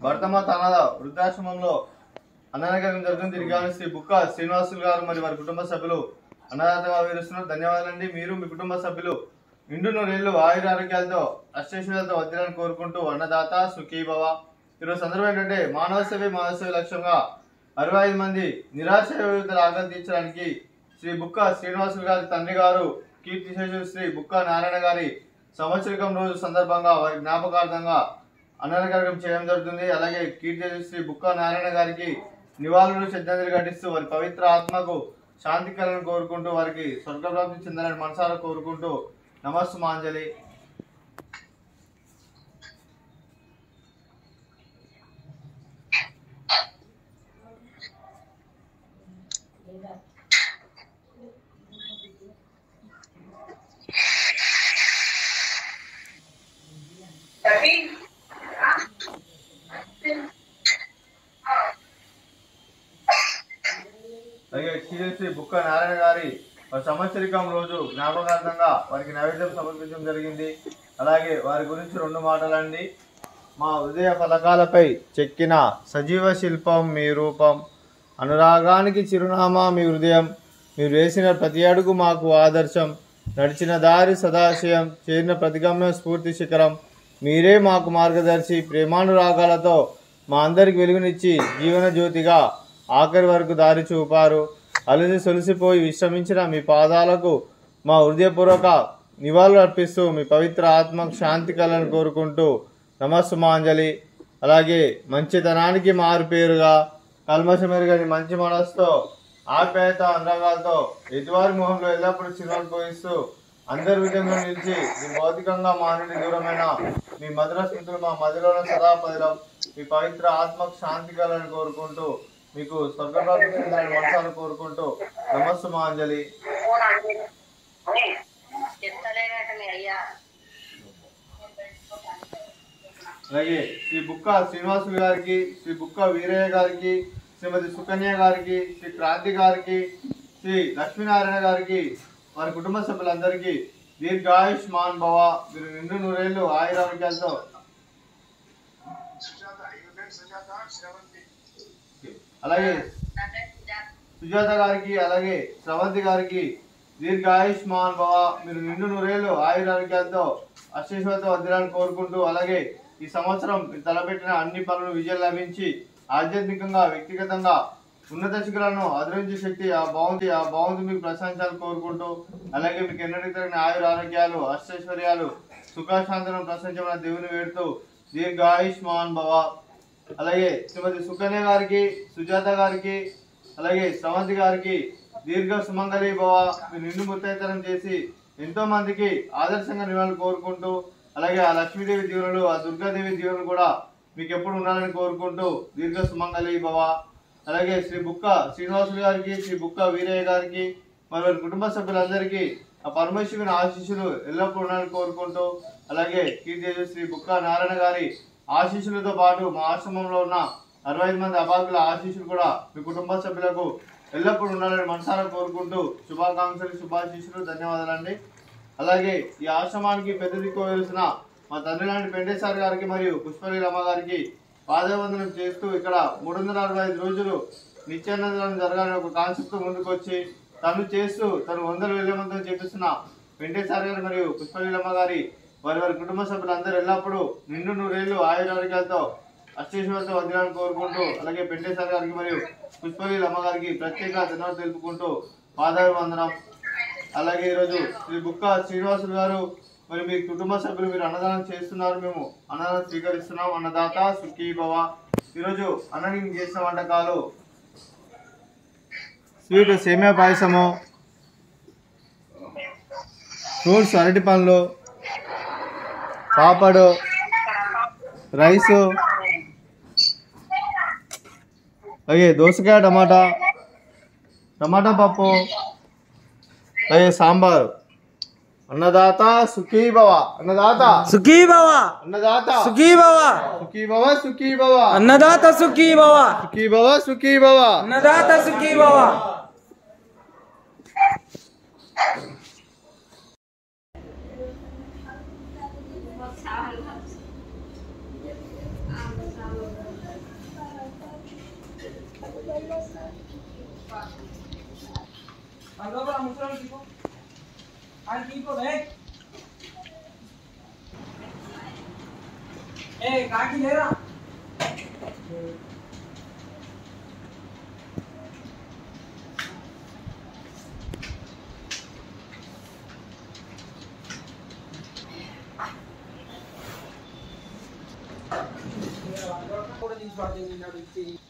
భర్తమాత అనాథ వృద్ధాశ్రమంలో అన్నదానం జరుగుతుంది తిరిగి శ్రీ బుక్క శ్రీనివాసులు గారు మరి వారి కుటుంబ సభ్యులు అన్నదాతగా వివరిస్తున్నారు ధన్యవాదాలండి మీరు మీ కుటుంబ సభ్యులు నిండు నూరేళ్లు ఆయుర ఆరోగ్యాలతో అష్టైశ్వర్యాలతో వద్దాలని కోరుకుంటూ అన్నదాత సుఖీభవ ఈరోజు సందర్భం ఏంటంటే మానవ సేవే మానవ సేవ లక్ష్యంగా అరవై ఐదు మంది నిరాశ యువతల ఆగ్రహం తీర్చడానికి శ్రీ బుక్క శ్రీనివాసులు గారి తండ్రి గారు కీర్తిశేషులు శ్రీ బుక్క నారాయణ గారి సంవత్సరికం రోజు సందర్భంగా వారి జ్ఞాపకార్థంగా అన్నదాన కార్యక్రమం చేయడం జరుగుతుంది అలాగే కీర్తి శ్రీ బుక్క నారాయణ గారికి నివాళులు శ్రద్ధాంజలి ఘటిస్తూ వారి పవిత్ర ఆత్మకు శాంతి కలను కోరుకుంటూ వారికి స్వర్గప్రాప్తి చెందాలని మనసారా కోరుకుంటూ నమస్సు మాంజలి అలాగే శ్రీ బుక్క నారాయణ గారి వారి సంవత్సరికం రోజు జ్ఞాపకార్థంగా వారికి నైవేద్యం సమర్పించడం జరిగింది అలాగే వారి గురించి రెండు మాటలండి మా హృదయ ఫలకాలపై చెక్కిన సజీవ శిల్పం మీ రూపం అనురాగానికి చిరునామా మీ హృదయం మీరు వేసిన ప్రతి అడుగు మాకు ఆదర్శం నడిచిన దారి సదాశయం చేరిన ప్రతిగమ్యం స్ఫూర్తి శిఖరం మీరే మాకు మార్గదర్శి ప్రేమానురాగాలతో మా అందరికి వెలుగునిచ్చి జీవన జ్యోతిగా ఆఖరి వరకు దారి చూపారు అలసి సొలిసిపోయి విశ్రమించిన మీ పాదాలకు మా హృదయపూర్వక నివాళులు అర్పిస్తూ మీ పవిత్ర ఆత్మకు శాంతి కలను కోరుకుంటూ నమస్సుమాంజలి అలాగే మంచితనానికి మారు పేరుగా కల్మషమెరుగని మంచి మనసుతో ఆప్యాయత అనురాగాలతో ఎదువారి మొహంలో ఎల్లప్పుడూ చిరునవ్వు పోయిస్తూ అందరి విధంగా నిలిచి మీ భౌతికంగా మా నుండి దూరమైన మీ మధుర స్మృతులు మా మదిలోన సదా పదిలం మీ పవిత్ర ఆత్మకు శాంతి కలని కోరుకుంటూ మీకు స్వర్గప్రాప్తి చెందాలని మనసాలు కోరుకుంటూ నమస్సు మాంజలి చెప్తలేనట మీ అయ్యా అలాగే శ్రీ బుక్క శ్రీనివాసులు గారికి శ్రీ బుక్క వీరయ్య గారికి శ్రీమతి సుకన్య గారికి శ్రీ క్రాంతి గారికి శ్రీ లక్ష్మీనారాయణ గారికి వారి కుటుంబ సభ్యులందరికీ దీర్ఘాయుష్మాన్ భవ మీరు నిండు నూరేళ్లు ఆయురారోగ్యాలతో అలాగే సుజాత గారికి అలాగే స్రవంతి గారికి దీర్ఘాయుష్మాన్ భవ మీరు నిండు నూరేళ్లు ఆయురారోగ్యాలతో అశ్వేశ్వరతో వదిలాలని కోరుకుంటూ అలాగే ఈ సంవత్సరం మీరు తలపెట్టిన అన్ని పనులు విజయం లభించి ఆధ్యాత్మికంగా వ్యక్తిగతంగా ఉన్నత శిఖరాలను అధిరించే శక్తి ఆ బాగుంది ఆ బాగుంది మీకు ప్రశంసాలు కోరుకుంటూ అలాగే మీకు ఎన్నటికి తగిన ఆయుర ఆరోగ్యాలు అష్టైశ్వర్యాలు సుఖశాంతనం ప్రశంసమైన దేవుని వేడుతూ దీర్ఘాయుష్మాన్ భవ అలాగే శ్రీమతి సుకన్య గారికి సుజాత గారికి అలాగే స్రవంతి గారికి దీర్ఘ సుమంగళి భవ మీరు నిండు ముత్తైతనం చేసి ఎంతో మందికి ఆదర్శంగా నివాళులు కోరుకుంటూ అలాగే ఆ లక్ష్మీదేవి దీవెనలు ఆ దుర్గాదేవి దీవెనలు కూడా మీకు ఎప్పుడు ఉండాలని కోరుకుంటూ దీర్ఘ సుమంగళి భవ అలాగే శ్రీ బుక్క శ్రీనివాసులు గారికి శ్రీ బుక్క వీరయ్య గారికి మరి వారి కుటుంబ సభ్యులందరికీ ఆ పరమేశ్వరుని ఆశీస్సులు ఎల్లప్పుడూ ఉండాలని కోరుకుంటూ అలాగే కీర్తి శ్రీ బుక్క నారాయణ గారి ఆశీస్సులతో పాటు మా ఆశ్రమంలో ఉన్న అరవై ఐదు మంది అభాగ్యుల ఆశీస్సులు కూడా మీ కుటుంబ సభ్యులకు ఎల్లప్పుడూ ఉండాలని మనసారా కోరుకుంటూ శుభాకాంక్షలు శుభాశీస్సులు ధన్యవాదాలండి అలాగే ఈ ఆశ్రమానికి పెద్ద దిక్కు వెలిసిన మా తండ్రి లాంటి పెండేశ్వర్ గారికి మరియు పుష్పలీలమ్మ గారికి పాదవందనం చేస్తూ ఇక్కడ మూడు వందల అరవై ఐదు రోజులు నిత్యానందనం జరగాలని ఒక కాన్సెప్ట్ ముందుకు వచ్చి తను చేస్తూ తను వందలు వేల మందితో చేపిస్తున్న వెంకటేశ్వర గారు మరియు పుష్పలీలమ్మ గారి వారి వారి కుటుంబ సభ్యులందరూ ఎల్లప్పుడూ నిండు నూరేళ్లు ఆయురారోగ్యాలతో అష్టేశ్వరతో వదిలాలని కోరుకుంటూ అలాగే పెంటేశ్వర గారికి మరియు పుష్పలీలమ్మ గారికి ప్రత్యేక ధన్యవాదాలు తెలుపుకుంటూ పాదాభివందనం అలాగే ఈరోజు శ్రీ బుక్క శ్రీనివాసులు గారు మరి మీ కుటుంబ సభ్యులు మీరు అన్నదానం చేస్తున్నారు మేము అన్నదానం స్వీకరిస్తున్నాం అన్నదాత సుఖీ భవ ఈరోజు అన్నని చేసిన వంటకాలు స్వీట్ సేమియా పాయసము ఫ్రూట్స్ అరటి పండ్లు పాపడు రైసు అలాగే దోసకాయ టమాటా టమాటా పప్పు అలాగే సాంబారు అన్నదాత సుఖీ భవ అన్నదాత సుఖీ భవ అన్నదాత సుఖీ భవ సుఖీ భవ సుఖీ భవ అన్నదాత సుఖీ భవ సుఖీ భవ సుఖీ భవ అన్నదాత సుఖీ భవ లోపల ముసలి తీపో అది తీపో ఏ ఏ కాకి లేరా కూడా తీసి పడుతుంది